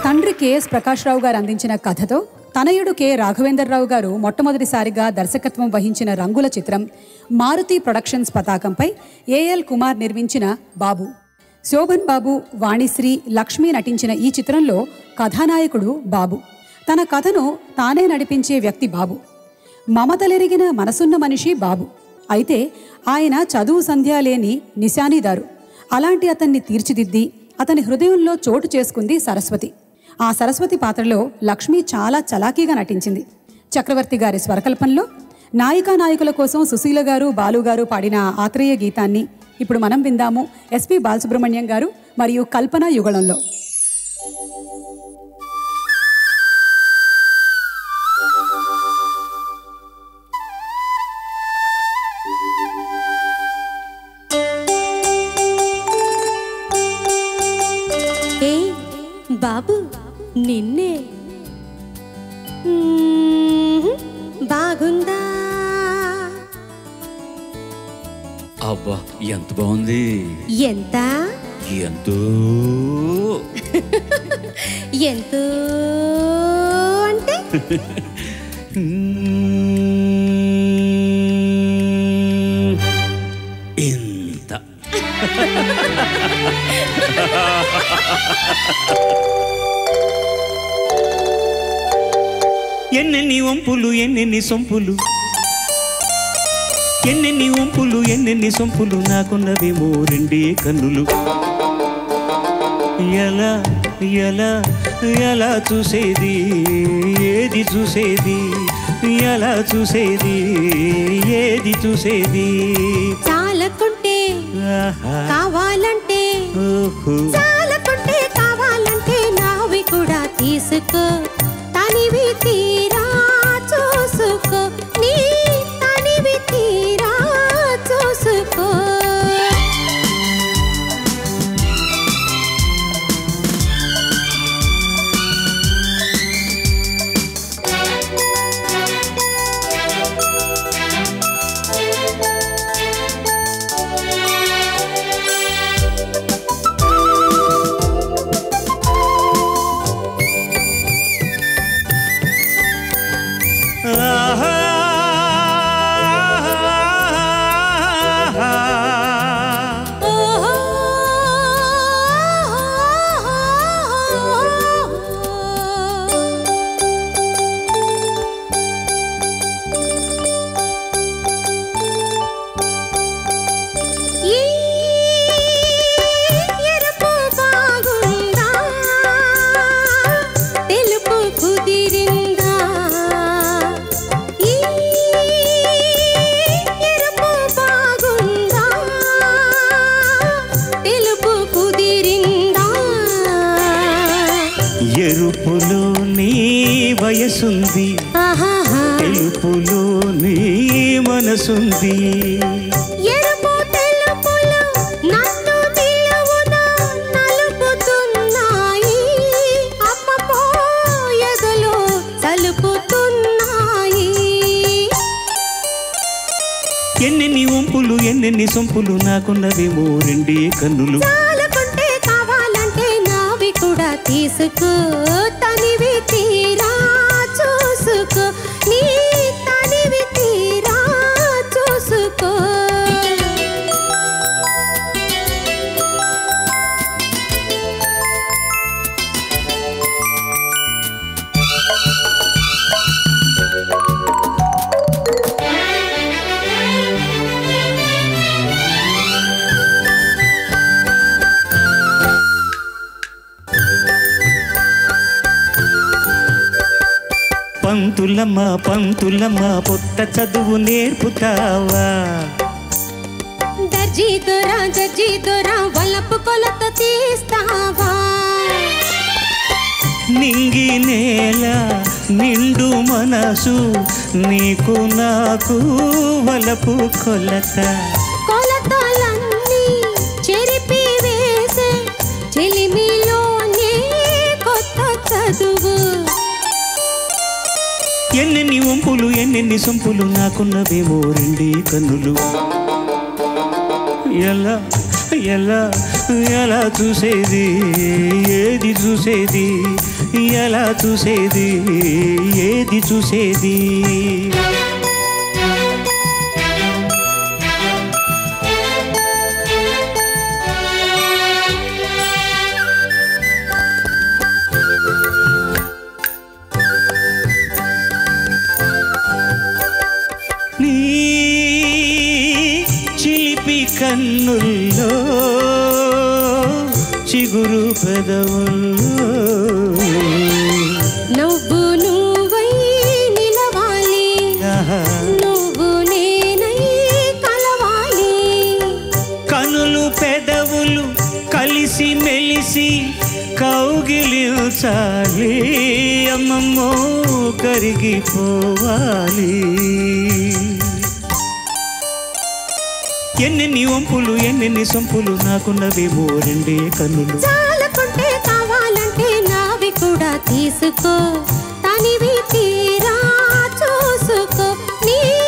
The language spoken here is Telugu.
తండ్రి కెఎస్ ప్రకాశ్రావు గారు అందించిన కథతో తనయుడు కె రాఘవేంద్రరావు గారు మొట్టమొదటిసారిగా దర్శకత్వం వహించిన రంగుల చిత్రం మారుతి ప్రొడక్షన్స్ పతాకంపై ఏఎల్ కుమార్ నిర్మించిన బాబు శోభన్ బాబు వాణిశ్రీ లక్ష్మి నటించిన ఈ చిత్రంలో కథానాయకుడు బాబు తన కథను తానే నడిపించే వ్యక్తి బాబు మమతలెరిగిన మనసున్న మనిషి బాబు అయితే ఆయన చదువు సంధ్య లేని నిశానీదారు అలాంటి అతన్ని తీర్చిదిద్ది అతని హృదయంలో చోటు చేసుకుంది సరస్వతి ఆ సరస్వతి పాత్రలో లక్ష్మి చాలా చలాకీగా నటించింది చక్రవర్తి గారి స్వరకల్పంలో నాయికా నాయకుల కోసం సుశీల గారు బాలు గారు పాడిన ఆత్రేయ గీతాన్ని ఇప్పుడు మనం విందాము ఎస్పి బాలసుబ్రహ్మణ్యం గారు మరియు కల్పన యుగళంలో ఏ బాబు నిన్నే మ్మ్, బాగుందా అబ్బా ఎంత బాగుంది ఎంత ఎంతో ఎంతో అంటే ఇంత ఎన్నెన్ని వంపులు ఎన్నెన్ని సొంపులు ఎన్నెన్ని వంపులు ఎన్నెన్ని సొంపులు నాకున్నవేమో రెండే కన్నులు ఎలా ఎలా ఎలా చూసేది ఏది చూసేది ఎలా చూసేది ఏది చూసేది చాలకుంటే ఆహా, కావాలంటే ఓహో. చాలకుంటే కావాలంటే నావి కూడా తీసుకో తనివి తీరా చూసుకో నీ తనివి తీరా చూసుకో ఆహా, ఓహో ఈ ఎరుపు బాగుందా తెలుపు కుదిరిందా ఈ ఎరుపు బాగుందా తెలుపు కుదిరిందా ఎరుపులో నీ వయసుంది ఆహాహా. తెలుపులో నీ మనసుంది ఎరుపు తెలుపులు నన్ను నిలువునా నలుపుతున్నాయి అమ్మమ్మో ఎదలో సలుపుతున్నాయి ఎన్నెన్ని వంపులు ఎన్నెన్ని సొంపులు నాకున్నవేమో రెండే కన్నులు చాలకుంటే కావాలంటే నావి కూడా తీసుకో తనివి తీరా చూసుకో నీ తనివి తీరా చూసుకో పంతులమ్మ పంతులమ్మ పొత్త చదువు నేర్పుతావా దర్జీ దొరా దర్జీ దొరా వలపు కొలత తీస్తావా నింగి నేల నిండు మనసు నీకు నాకు వలపు కొలత కొలతలన్నీ చెరిపి వేసే చెలిమిలోనే కొత్త చదువు ఎన్నెన్ని వంపులు ఎన్నెన్ని సొంపులు నాకున్నవేమో రెండే కన్నులు ఎలా ఎలా ఎలా చూసేది ఏది చూసేది ఎలా చూసేది ఏది చూసేది నీ చిలిపి కన్నుల్లో చిగురు పెదవుల్లో నువ్వు నువ్వై నిలవాలి ఆహా. నువ్వు నేనై కలవాలి కనులు పెదవులు కలిసి మెలిసి కౌగిలించాలి అమ్మమ్మో కరిగిపోవాలి ఎన్నెన్ని వంపులు ఎన్నెన్ని సొంపులు నాకున్నవేమో రెండే కన్నులు చాలకుంటే కావాలంటే నావి కూడా తీసుకో తనివి తీరా చూసుకో నీ